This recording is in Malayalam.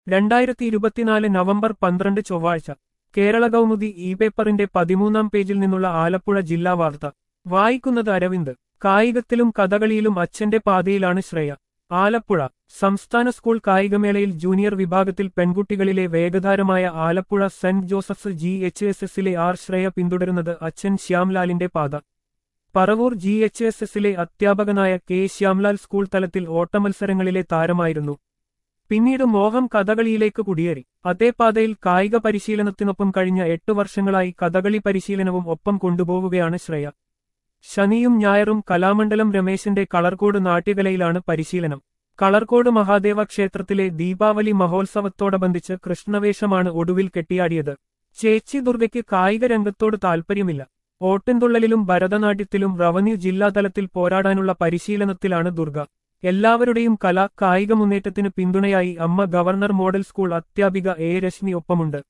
രണ്ടായിരത്തി ഇരുപത്തിനാല് നവംബർ പന്ത്രണ്ട് ചൊവ്വാഴ്ച കേരള കൗമുദി ഇ പേപ്പറിന്റെ പതിമൂന്നാം പേജിൽ നിന്നുള്ള ആലപ്പുഴ ജില്ലാ വാർത്ത വായിക്കുന്നത് അരവിന്ദ് കായികത്തിലും കഥകളിയിലും അച്ഛന്റെ പാതയിലാണ് ശ്രേയ ആലപ്പുഴ സംസ്ഥാന സ്കൂൾ കായികമേളയിൽ ജൂനിയർ വിഭാഗത്തിൽ പെൺകുട്ടികളിലെ വേഗതാരമായ Alappuzha Saint Joseph's G H S എസിലെ ആർ ശ്രേയ പിന്തുടരുന്നത് അച്ഛൻ ശ്യാംലാലിന്റെ പാത പറവൂർ ജി എച്ച് എസ് എസിലെ അധ്യാപകനായ കെ ശ്യാംലാൽ സ്കൂൾ തലത്തിൽ ഓട്ടമത്സരങ്ങളിലെ താരമായിരുന്നു പിന്നീട് മോഹം കഥകളിയിലേക്ക് കുടിയേറി അതേ പാതയിൽ കായിക പരിശീലനത്തിനൊപ്പം കഴിഞ്ഞ എട്ടു വർഷങ്ങളായി കഥകളി പരിശീലനവും ഒപ്പം കൊണ്ടുപോവുകയാണ് ശ്രേയ ശനിയും ഞായറും കലാമണ്ഡലം രമേശന്റെ കളർകോട് നാട്യകലയിലാണ് പരിശീലനം കളർകോട് മഹാദേവ ക്ഷേത്രത്തിലെ ദീപാവലി മഹോത്സവത്തോടനുബന്ധിച്ച് കൃഷ്ണവേഷമാണ് ഒടുവിൽ കെട്ടിയാടിയത് ചേച്ചി ദുർഗയ്ക്ക് കായിക രംഗത്തോട് താൽപ്പര്യമില്ല ഓട്ടൻതുള്ളലിലും ഭരതനാട്യത്തിലും റവന്യൂ ജില്ലാതലത്തിൽ പോരാടാനുള്ള പരിശീലനത്തിലാണ് ദുർഗ എല്ലാവരുടെയും കല കായിക മുന്നേറ്റത്തിന് പിന്തുണയായി അമ്മ ഗവർണർ മോഡൽ സ്കൂൾ അധ്യാപിക എ രശ്മി ഒപ്പമുണ്ട്